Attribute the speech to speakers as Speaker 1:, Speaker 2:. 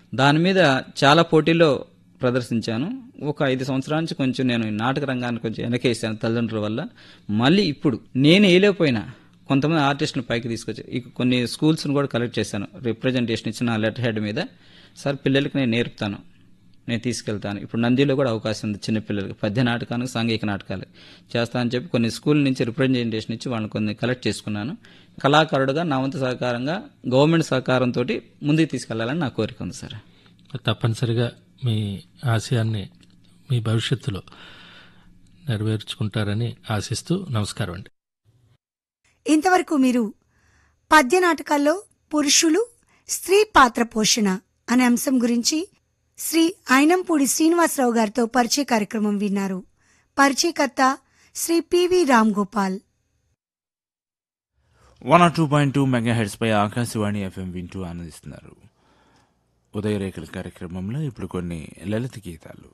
Speaker 1: దాని మీద చాలా పోటీల్లో ప్రదర్శించాను ఒక ఐదు సంవత్సరాల నుంచి కొంచెం నేను ఈ నాటక రంగాన్ని కొంచెం వెనకేసాను తల్లిదండ్రుల వల్ల మళ్ళీ ఇప్పుడు నేను వేయలేకపోయినా కొంతమంది ఆర్టిస్టులను పైకి తీసుకొచ్చి ఇక కొన్ని స్కూల్స్ని కూడా కలెక్ట్ చేశాను రిప్రజెంటేషన్ ఇచ్చిన లెటర్ హెడ్ మీద సార్ పిల్లలకి నేను నేర్పుతాను నేను తీసుకెళ్తాను ఇప్పుడు నందిలో కూడా అవకాశం ఉంది చిన్న పిల్లలకి పద్య నాటకానికి సాంఘిక నాటకాలు చేస్తా అని చెప్పి కొన్ని స్కూల్ నుంచి రిప్రజెంటేషన్ ఇచ్చి వాళ్ళని కొన్ని కలెక్ట్ చేసుకున్నాను కళాకారుడుగా నా వంతు సహకారంగా గవర్నమెంట్ సహకారంతో ముందుకు తీసుకెళ్లాలని నా కోరిక ఉంది సార్
Speaker 2: తప్పనిసరిగా మీ ఆశయాన్ని మీ భవిష్యత్తులో నెరవేర్చుకుంటారని ఆశిస్తూ నమస్కారం అండి
Speaker 3: ఇంతవరకు మీరు పద్య నాటకాల్లో పురుషులు స్త్రీ పాత్ర పోషణ అనే అంశం గురించి శ్రీ అయినంపూడి శ్రీనివాసరావు గారితో పరిచయ కార్యక్రమం విన్నారు పరిచయకర్త Shri PV Ram Gopal
Speaker 4: one R two point two mega hertz పై ఆకాశవాణి ఎఫ్ఎం వింటూ ఆనందిస్తున్నారు ఉదయరేఖల కార్యక్రమంలో ఇప్పుడు కొన్ని లలిత గీతాలు